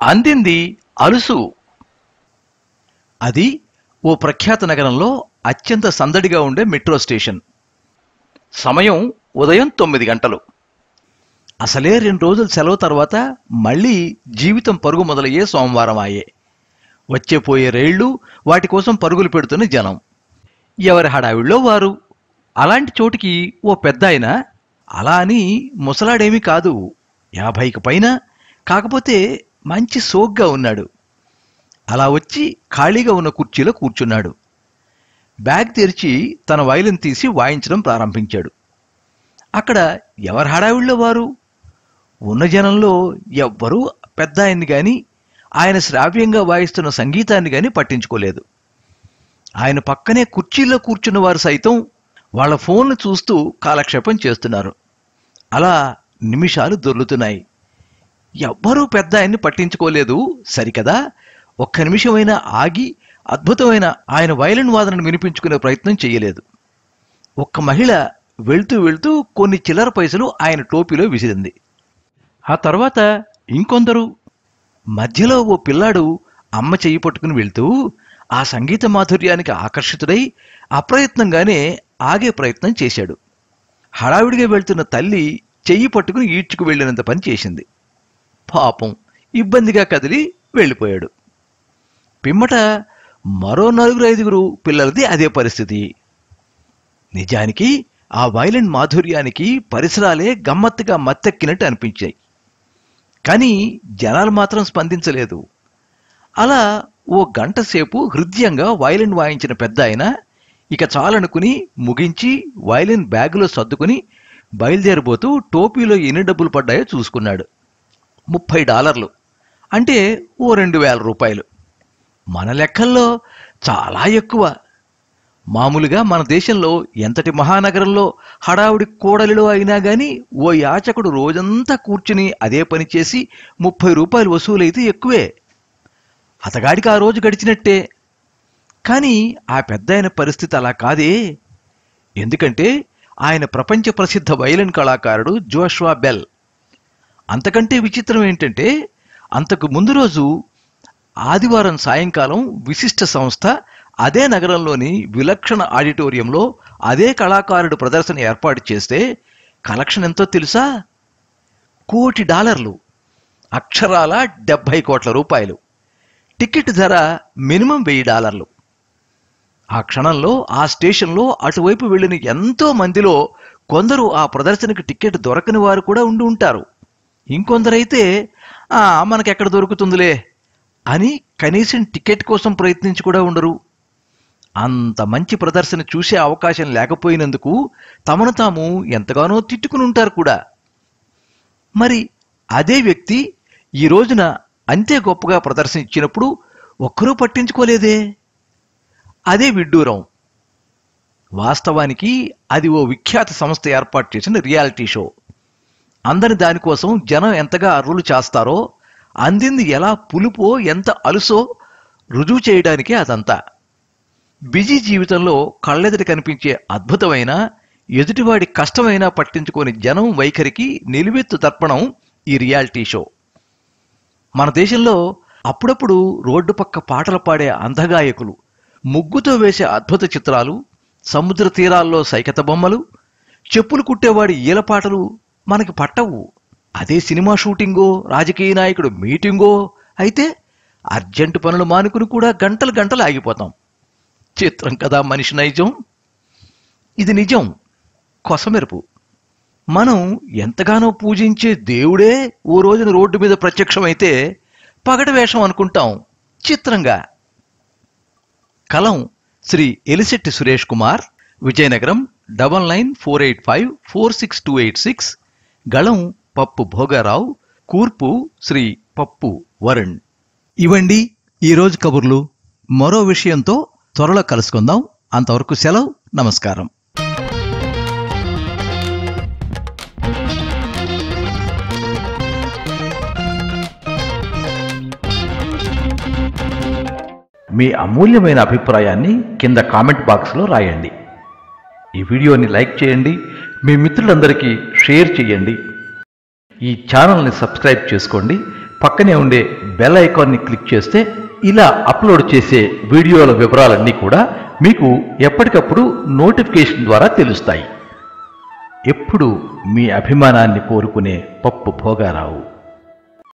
అందింది అలుసు అది ఓ ప్రఖ్యాత నగరంలో అత్యంత సందడిగా ఉండే మెట్రో స్టేషన్ సమయం ఉదయం తొమ్మిది గంటలు అసలే రెండు రోజుల సెలవు తర్వాత మళ్ళీ జీవితం పరుగు మొదలయ్యే సోమవారం ఆయే వచ్చే పోయే రైళ్లు వాటి కోసం పరుగులు పెడుతున్న జనం ఎవరి హడావిడిలో వారు అలాంటి చోటికి ఓ పెద్ద ఆయన అలా అని ముసలాడేమీ కాదు యాభైకి పైన కాకపోతే మంచి సోగ్గా ఉన్నాడు అలా వచ్చి ఖాళీగా ఉన్న కుర్చీలో కూర్చున్నాడు బ్యాగ్ తెరిచి తన వైలిన్ తీసి వాయించడం ప్రారంభించాడు అక్కడ ఎవరి హడావిడిలో వారు ఉన్న జనంలో ఎవ్వరూ పెద్ద ఆయన్ని గాని ఆయన శ్రావ్యంగా వాయిస్తున్న సంగీతాన్ని గాని పట్టించుకోలేదు ఆయన పక్కనే కుర్చీలో కూర్చున్న వారు సైతం వాళ్ళ ఫోన్లు చూస్తూ కాలక్షేపం చేస్తున్నారు అలా నిమిషాలు దొర్లుతున్నాయి ఎవ్వరూ పెద్ద ఆయన్ని పట్టించుకోలేదు సరికదా ఒక్క నిమిషమైనా ఆగి అద్భుతమైన ఆయన వైలిన్ వాదనను వినిపించుకునే ప్రయత్నం చేయలేదు ఒక్క మహిళ వెళ్తూ వెళ్తూ కొన్ని చిల్లర పైసలు ఆయన టోపీలో విసిరింది ఆ తర్వాత ఇంకొందరు మధ్యలో ఓ పిల్లాడు అమ్మ చెయ్యి పట్టుకుని వెళ్తూ ఆ సంగీత మాధుర్యానికి ఆకర్షితుడై అప్రయత్నంగానే ఆగే ప్రయత్నం చేశాడు హడావిడిగా వెళ్తున్న తల్లి చెయ్యి పట్టుకుని ఈడ్చుకు వెళ్ళినంత పని చేసింది పాపం ఇబ్బందిగా కదిలి వెళ్ళిపోయాడు పిమ్మట మరో నలుగురు ఐదుగురు పిల్లలది అదే పరిస్థితి నిజానికి ఆ వైలెంట్ మాధుర్యానికి పరిసరాలే గమ్మత్తుగా మత్తెక్కినట్టు అనిపించాయి కానీ జనాలు మాత్రం స్పందించలేదు అలా ఓ గంట సేపు హృదయంగా వైలిన్ వాయించిన పెద్ద ఆయన ఇక చాలనుకుని ముగించి వైలిన్ బ్యాగులో సర్దుకుని బయలుదేరబోతూ టోపీలో ఎన్ని డబ్బులు పడ్డాయో చూసుకున్నాడు ముప్పై డాలర్లు అంటే ఓ రెండు వేల రూపాయలు మన లెక్కల్లో చాలా ఎక్కువ మామూలుగా మన దేశంలో ఎంతటి మహానగరంలో హడావుడి కూడలిలో అయినా గాని ఓ యాచకుడు రోజంతా కూర్చుని అదే పని చేసి ముప్పై రూపాయలు వసూలైతే ఎక్కువే అతగాడికి ఆ రోజు గడిచినట్టే కానీ ఆ పెద్దాయన పరిస్థితి అలా కాదే ఎందుకంటే ఆయన ప్రపంచ ప్రసిద్ధ వైలిన్ కళాకారుడు జోష్వా బెల్ అంతకంటే విచిత్రం ఏంటంటే అంతకు ముందు రోజు ఆదివారం సాయంకాలం విశిష్ట సంస్థ అదే నగరంలోని విలక్షణ ఆడిటోరియంలో అదే కళాకారుడు ప్రదర్శన ఏర్పాటు చేస్తే కలెక్షన్ ఎంతో తెలుసా కోటి డాలర్లు అక్షరాల డెబ్బై కోట్ల రూపాయలు టికెట్ ధర మినిమం వెయ్యి డాలర్లు ఆ క్షణంలో ఆ స్టేషన్లో అటువైపు వెళ్ళిన ఎంతో మందిలో కొందరు ఆ ప్రదర్శనకి టికెట్ దొరకని వారు కూడా ఉండి ఉంటారు ఇంకొందరైతే "ఆ, మనకెక్కడ దొరుకుతుందిలే అని కనీసం టికెట్ కోసం ప్రయత్నించి కూడా ఉండరు అంత మంచి ప్రదర్శన చూసే అవకాశం లేకపోయినందుకు తమను తాము ఎంతగానో తిట్టుకుని ఉంటారు కూడా మరి అదే వ్యక్తి ఈ రోజున అంతే గొప్పగా ప్రదర్శన ఇచ్చినప్పుడు ఒక్కరూ పట్టించుకోలేదే అదే విడ్డూరం వాస్తవానికి అది ఓ విఖ్యాత సంస్థ ఏర్పాటు చేసిన రియాలిటీ షో అందరి దానికోసం జనం ఎంతగా అర్రులు చేస్తారో అందింది ఎలా పులుపో ఎంత అలుసో రుజువు చేయడానికే అదంతా బిజీ జీవితంలో కళ్ళెదుట కనిపించే అద్భుతమైన ఎదుటివాడి కష్టమైనా పట్టించుకోని జనం వైఖరికి నిలువెత్తు తర్పణం ఈ రియాలిటీ షో మన దేశంలో అప్పుడప్పుడు రోడ్డు పక్క పాటలు పాడే అందగాయకులు ముగ్గుతో వేసే అద్భుత చిత్రాలు సముద్ర తీరాల్లో సైకత బొమ్మలు చెప్పులు కుట్టేవాడి ఈలపాటలు మనకి పట్టవు అదే సినిమా షూటింగో రాజకీయ నాయకుడు మీటింగో అయితే అర్జెంటు పనులు మానుకుని కూడా గంటలు గంటలు ఆగిపోతాం చిత్రం కదా మనిషి నైజం ఇది నిజం కొసమెరుపు మనం ఎంతగానో పూజించే దేవుడే ఓ రోజున రోడ్డు మీద ప్రత్యక్షమైతే పగటి వేషం అనుకుంటాం చిత్రంగా కలం Shri Elisetti Suresh Kumar Vizianagaram double nine four eight five four six two eight six గళం పప్పు భోగారావు కూర్పు శ్రీ పప్పు వరుణ్ ఇవండి ఈరోజు కబుర్లు మరో విషయంతో త్వరలో కలుసుకుందాం అంతవరకు సెలవు నమస్కారం మీ అమూల్యమైన అభిప్రాయాన్ని కింద కామెంట్ బాక్స్లో రాయండి ఈ వీడియోని లైక్ చేయండి మీ మిత్రులందరికీ షేర్ చేయండి ఈ ఛానల్ని సబ్స్క్రైబ్ చేసుకోండి పక్కనే ఉండే బెల్ ఐకాన్ని క్లిక్ చేస్తే ఇలా అప్లోడ్ చేసే వీడియోల వివరాలన్నీ కూడా మీకు ఎప్పటికప్పుడు నోటిఫికేషన్ ద్వారా తెలుస్తాయి ఎప్పుడు మీ అభిమానాన్ని కోరుకునే పప్పు భోగారావు